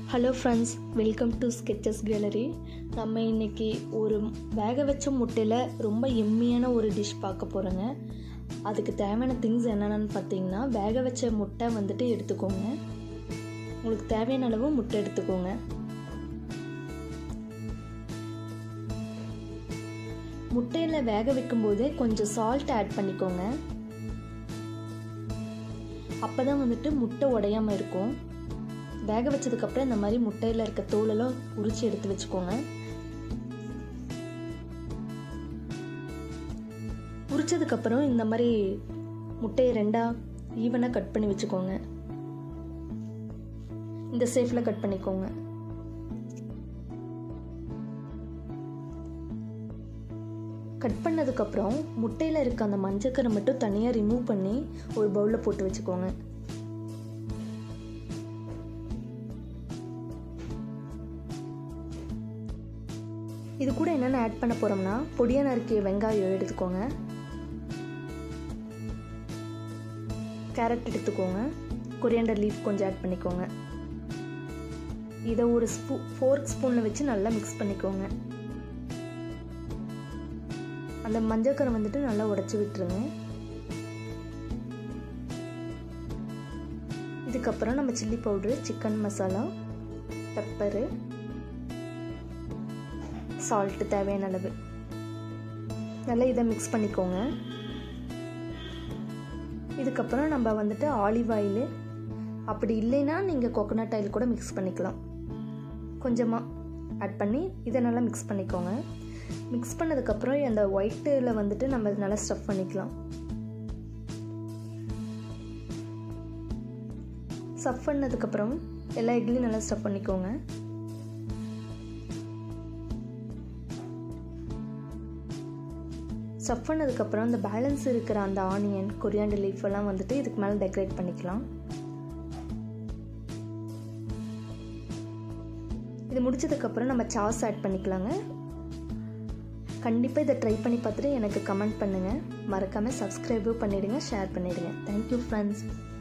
hello friends welcome to sketches gallery நம்ம இன்னைக்கு ஒரு வேக வச்ச முட்டையில் ரொம்ப எம்மியான ஒரு டிஷ் பார்க்க போகிறோங்க அதுக்கு தேவையான திங்ஸ் என்னென்னு பார்த்தீங்கன்னா வேக வச்ச முட்டை வந்துட்டு எடுத்துக்கோங்க உங்களுக்கு தேவையான அளவு முட்டை எடுத்துக்கோங்க முட்டையில் வேக வைக்கும்போது கொஞ்சம் சால்ட் ஆட் பண்ணிக்கோங்க அப்போ தான் வந்துட்டு முட்டை உடையாமல் இருக்கும் வேக வச்சதுக்கப்புறம் இந்த மாதிரி முட்டையில் இருக்க தோலெல்லாம் உரிச்சு எடுத்து வச்சுக்கோங்க உரிச்சதுக்கப்புறம் இந்த மாதிரி முட்டையை ரெண்டாக ஈவனாக கட் பண்ணி வச்சுக்கோங்க இந்த சேஃபில் கட் பண்ணிக்கோங்க கட் பண்ணதுக்கப்புறம் முட்டையில் இருக்க அந்த மஞ்சக்கரை மட்டும் தனியாக ரிமூவ் பண்ணி ஒரு பவுலில் போட்டு வச்சுக்கோங்க இது கூட என்னென்ன ஆட் பண்ண போகிறோம்னா பொடியாக நறுக்கிய வெங்காயம் எடுத்துக்கோங்க கேரட் எடுத்துக்கோங்க கொரியாண்டர் லீஃப் கொஞ்சம் ஆட் பண்ணிக்கோங்க இதை ஒரு ஸ்பூ ஃபோர்க் ஸ்பூனில் வச்சு நல்லா மிக்ஸ் பண்ணிக்கோங்க அந்த மஞ்சக்கரை வந்துட்டு நல்லா உடச்சி விட்டுருங்க இதுக்கப்புறம் நம்ம chilli powder chicken masala pepper salt தேவையான அளவு நல்லா இதை மிக்ஸ் பண்ணிக்கோங்க இதுக்கப்புறம் நம்ம வந்துட்டு ஆலிவ் ஆயில் அப்படி இல்லைன்னா நீங்கள் கோகோனட் ஆயில் கூட மிக்ஸ் பண்ணிக்கலாம் கொஞ்சமாக ஆட் பண்ணி இதை நல்லா மிக்ஸ் பண்ணிக்கோங்க மிக்ஸ் பண்ணதுக்கப்புறம் அந்த ஒயிட்டில் வந்துட்டு நம்ம நல்லா ஸ்டஃப் பண்ணிக்கலாம் ஸ்டஃப் பண்ணதுக்கப்புறம் எல்லா எக்லையும் நல்லா ஸ்டஃப் பண்ணிக்கோங்க ஸ்டஃப் பண்ணதுக்கப்புறம் அந்த பேலன்ஸ் இருக்கிற அந்த ஆனியன் கொரியாண்டர் லீஃப் எல்லாம் வந்துட்டு இதுக்கு மேலே டெக்கரேட் பண்ணிக்கலாம் இது முடிச்சதுக்கப்புறம் நம்ம சாஸ் ஆட் பண்ணிக்கலாங்க கண்டிப்பாக இதை ட்ரை பண்ணி பார்த்துட்டு எனக்கு கமெண்ட் பண்ணுங்கள் மறக்காமல் சப்ஸ்கிரைபும் பண்ணிவிடுங்க ஷேர் பண்ணிவிடுங்க தேங்க்யூ ஃப்ரெண்ட்ஸ்